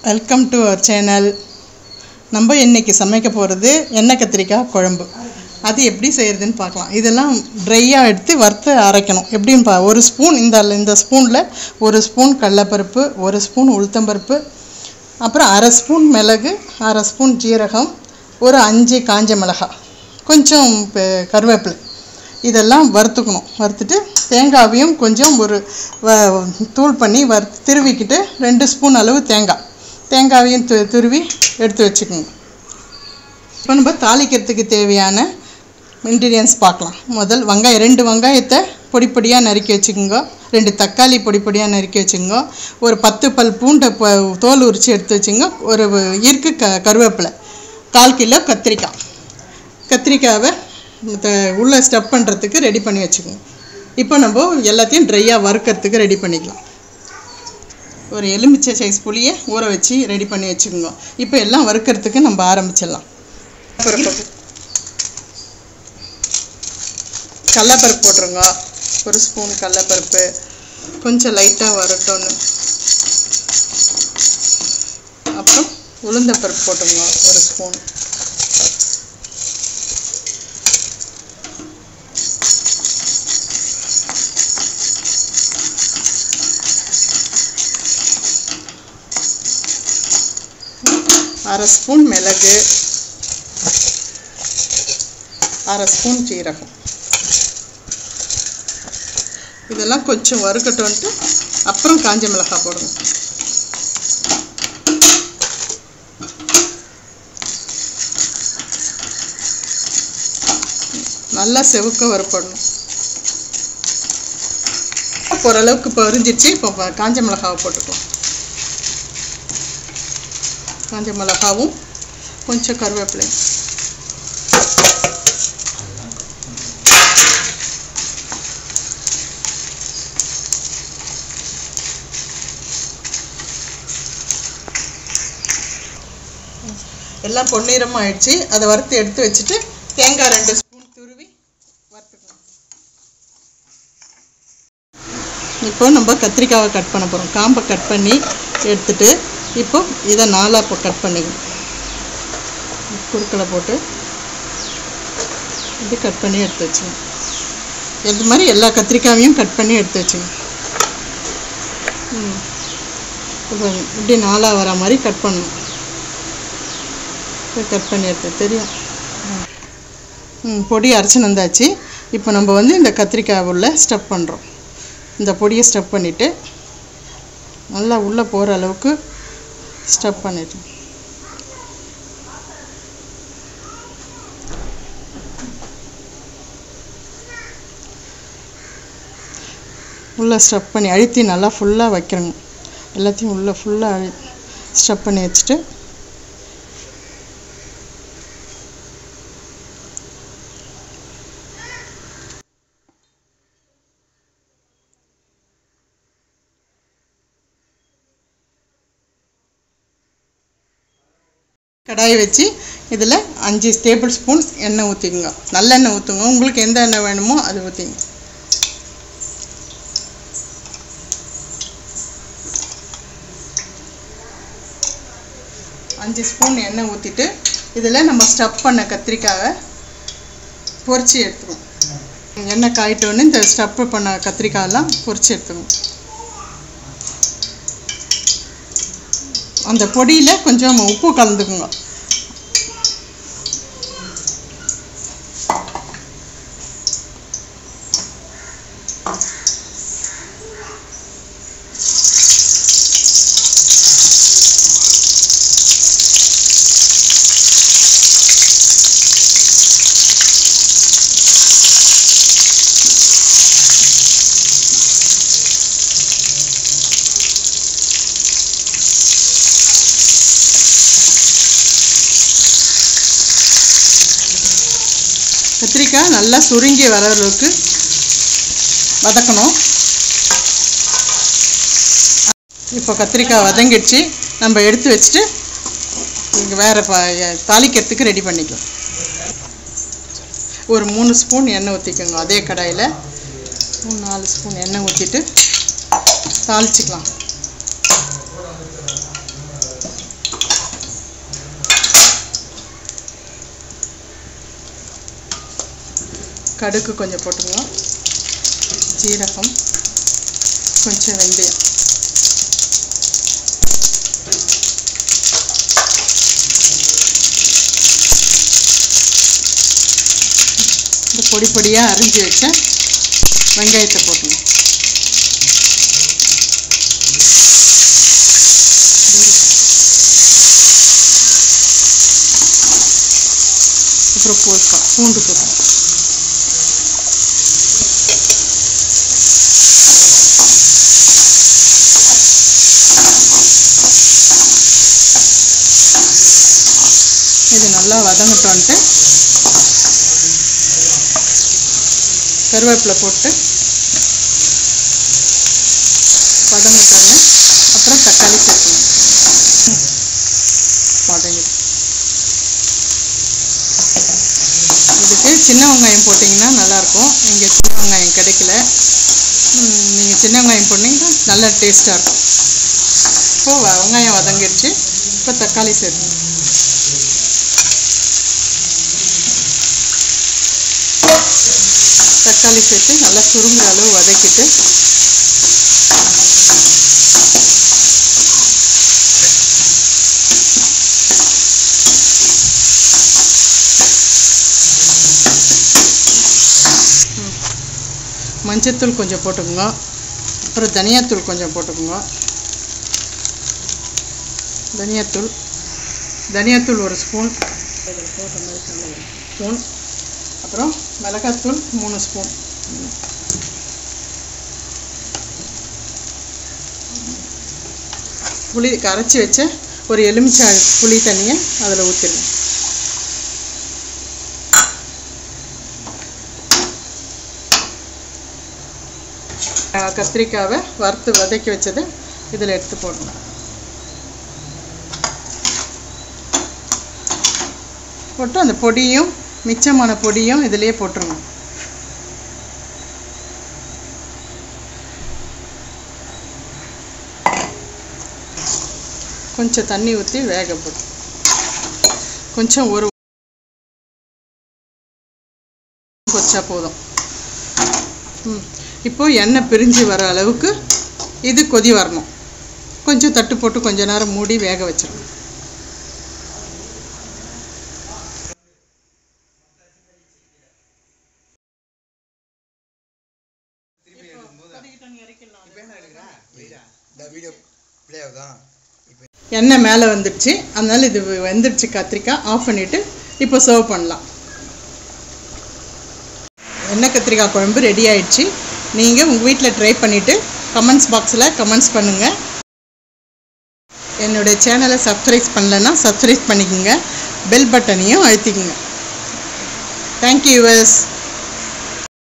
Welcome to our channel நம்ம இன்னைக்கு சமைக்க போகிறது எண்ணெய் கத்திரிக்காய் குழம்பு அது எப்படி செய்கிறதுன்னு பார்க்கலாம் இதெல்லாம் ட்ரையாக எடுத்து வறுத்து அரைக்கணும் எப்படின்னு பா ஒரு ஸ்பூன் இந்த இந்த ஸ்பூனில் ஒரு ஸ்பூன் கடலப்பருப்பு ஒரு ஸ்பூன் உளுத்தம்பருப்பு அப்புறம் அரை ஸ்பூன் மிளகு அரை ஸ்பூன் ஜீரகம் ஒரு அஞ்சு காஞ்ச மிளகாய் கொஞ்சம் பெ- கருவேப்பிலை இதெல்லாம் வறுத்துக்கணும் வறுத்துட்டு தேங்காவையும் கொஞ்சம் ஒரு வ- தூள் பண்ணி வறுத்து திருவிக்கிட்டு ரெண்டு ஸ்பூன் அளவு தேங்காய் தேங்காவையும் து துருவி எடுத்து வச்சுக்கோங்க இப்போ நம்ம தாளிக்கிறதுக்கு தேவையான இன்க்ரீடியன்ஸ் பார்க்கலாம் முதல் வெங்காயம் ரெண்டு வெங்காயத்தை பொடி பொடியாக நறுக்கி வச்சுக்கோங்க ரெண்டு தக்காளி பொடி பொடியாக நறுக்கி வச்சுக்கோங்க ஒரு பத்து பல் பூண்டை ப தோல் உரித்து எடுத்து வச்சுங்க ஒரு இருக்கு க கருவேப்பிலை கால் கிலோ கத்திரிக்காய் கத்திரிக்காவை த- உள்ள ஸ்டப் பண்ணுறதுக்கு ரெடி பண்ணி வச்சுக்கோங்க இப்போ நம்ம எல்லாத்தையும் ட்ரையாக வறுக்கிறதுக்கு ரெடி பண்ணிக்கலாம் ஒரு எலுமிச்சை சைஸ் புளியை ஊற வச்சு ரெடி பண்ணி வச்சுக்கோங்க இப்போ எல்லாம் வறுக்கிறதுக்கு நம்ம ஆரம்பிச்சிடலாம் பருப்பு கடலப்பருப்பு போட்டுருங்க ஒரு ஸ்பூன் கடலப்பருப்பு கொஞ்சம் லைட்டாக வரட்டும்னு அப்புறம் உளுந்தப்பருப்பு போட்டுருங்க ஒரு ஸ்பூன் அரை ஸ்பூன் மிளகு அரை ஸ்பூன் ஜீரகம் இதெல்லாம் கொஞ்சம் வறுக்கட்டும்ட்டு அப்புறம் காஞ்ச மிளகாய் போடுங்க நல்லா செவுக்க வறுப்படணும் ஓரளவுக்கு பொரிஞ்சிருச்சு இப்போ ப- காஞ்ச மிளகாவை போட்டுக்கலாம் காஞ்ச மிளகாவும் கொஞ்சம் கருவேப்பிலை எல்லாம் பொன்னிறமாக ஆயிடுச்சு அதை வறுத்து எடுத்து வச்சுட்டு தேங்காய் ரெண்டு ஸ்பூன் துருவி வறுத்துக்கணும் இப்போ நம்ம கத்திரிக்காவை கட் பண்ண போகிறோம் காம்பை கட் பண்ணி எடுத்துட்டு இப்போ இதை நாலாக இப்போ கட் பண்ணிக்கணும் குறுக்கில் போட்டு இது கட் பண்ணி எடுத்து வச்சுக்கணும் இது மாதிரி எல்லா கத்திரிக்காயையும் கட் பண்ணி எடுத்து வச்சுக்கணும் ம். இப்போ இப்படி நாலாக வர மாதிரி கட் பண்ணணும் கட் பண்ணி எடுத்து தெரியும் ம் பொடி அரைச்சின்னு வந்தாச்சு இப்போ நம்ம வந்து இந்த கத்திரிக்காய் உள்ள ஸ்டப் பண்ணுறோம் இந்த பொடியை ஸ்டப் பண்ணிவிட்டு நல்லா உள்ளே போகிற அளவுக்கு ஸ்டப் பண்ணிட்டு உள்ளே ஸ்டப் பண்ணி அழுத்தி நல்லா ஃபுல்லாக வைக்கிறோங்க எல்லாத்தையும் உள்ளே ஃபுல்லாக அழு ஸ்டப் பண்ணி வச்சுட்டு கடாயை வச்சு இதில் அஞ்சு டேபிள் ஸ்பூன் எண்ணெய் ஊற்றிக்குங்க நல்லெண்ணெய் ஊற்றுங்க உங்களுக்கு எந்த எண்ணெய் வேணுமோ அது ஊற்றிங்க அஞ்சு ஸ்பூன் எண்ணெய் ஊற்றிட்டு இதில் நம்ம ஸ்டப் பண்ண கத்திரிக்காயை பொரிச்சு எடுத்துக்கணும் எண்ணெய் காயிட்டோன்னு இந்த ஸ்டப் பண்ண கத்திரிக்காயெல்லாம் பொரிச்சு எடுத்துக்கணும் அந்த பொடியில் கொஞ்சம் உப்பு கலந்துக்குங்க கத்திரிக்காய் நல்லா சுருங்கி வர அளவுக்கு வதக்கணும் இப்போ கத்திரிக்காய் வதங்கிடுச்சு நம்ம எடுத்து வச்சுட்டு இங்கே வேறு ப தாளிக்கிறதுக்கு ரெடி பண்ணிக்கலாம் ஒரு மூணு ஸ்பூன் எண்ணெய் ஊற்றிக்கோங்க அதே கடாயில் மூணு நாலு ஸ்பூன் எண்ணெய் ஊற்றிட்டு தாளிச்சிக்கலாம் கடுகு கொஞ்சம் போட்டுக்கலாம் ஜீரகம் கொஞ்சம் வெந்தயம் இந்த பொடி பொடியாக அரிஞ்சு வச்ச வெங்காயத்தை போட்டுங்க அப்புறம் போட்டா பூண்டு போட்டோம் இது நல்லா வதங்கட்டோன்ட்டு கருவேப்பிலை போட்டு வதங்கட்டோன்னு அப்புறம் தக்காளி சேர்க்கணும் வதங்கிடும் இதுக்கு சின்ன வெங்காயம் போட்டிங்கன்னா நல்லாயிருக்கும் இங்கே சின்ன வெங்காயம் கிடைக்கல நீங்கள் சின்ன வெங்காயம் போட்டிங்கன்னா நல்லா டேஸ்ட்டாக இருக்கும் இப்போ வ- வெங்காயம் வதங்கிடுச்சு இப்போ தக்காளி சேர்க்கணும் தக்காளி சேர்த்து நல்லா சுருங்குற அளவு வதக்கிட்டு ம். மஞ்சத்தூள் கொஞ்சம் போட்டுக்கோங்க அப்புறம் தனியாத்தூள் கொஞ்சம் போட்டுக்கோங்க தனியாத்தூள் தனியாத்தூள் ஒரு ஸ்பூன் ஸ்பூன் அப்புறம் மிளகாத்தூள் மூணு ஸ்பூன் புளி கரைச்சி வச்ச ஒரு எலுமிச்சை புளி தண்ணியை அதில் ஊற்றிடுங்க கத்திரிக்காவை வறுத்து வதக்கி வச்சதை இதில் எடுத்து போடணும் போட்டு அந்த பொடியும் மிச்சமான பொடியும் இதிலேயே போட்டுருங்க கொஞ்சம் தண்ணி ஊற்றி வேக போட்டு கொஞ்சம் ஒரு கொச்சா போதும் ம் இப்போ எண்ணெய் பிரிஞ்சு வர அளவுக்கு இது கொதி வரணும் கொஞ்சம் தட்டு போட்டு கொஞ்ச நேரம் மூடி வேக வச்சிருங்க இந்த வீடியோ ப்ளே ஆகுதா எண்ணெய் மேலே வந்துடுச்சு அதனால இது வெந்துடுச்சு கத்திரிக்காய் ஆஃப் பண்ணிவிட்டு இப்போ சர்வ் பண்ணலாம் எண்ணெய் கத்திரிக்காய் குழம்பு ரெடி ஆயிடுச்சு நீங்கள் உங்கள் வீட்டில் ட்ரை பண்ணிவிட்டு கமெண்ட்ஸ் பாக்ஸில் கமெண்ட்ஸ் பண்ணுங்கள் என்னுடைய சேனலை சப்ஸ்கிரைப் பண்ணலைன்னா சப்ஸ்கிரைப் பண்ணிக்கோங்க பெல் பட்டனையும் அழுத்திக்கோங்க தேங்க்யூ யூவர்ஸ்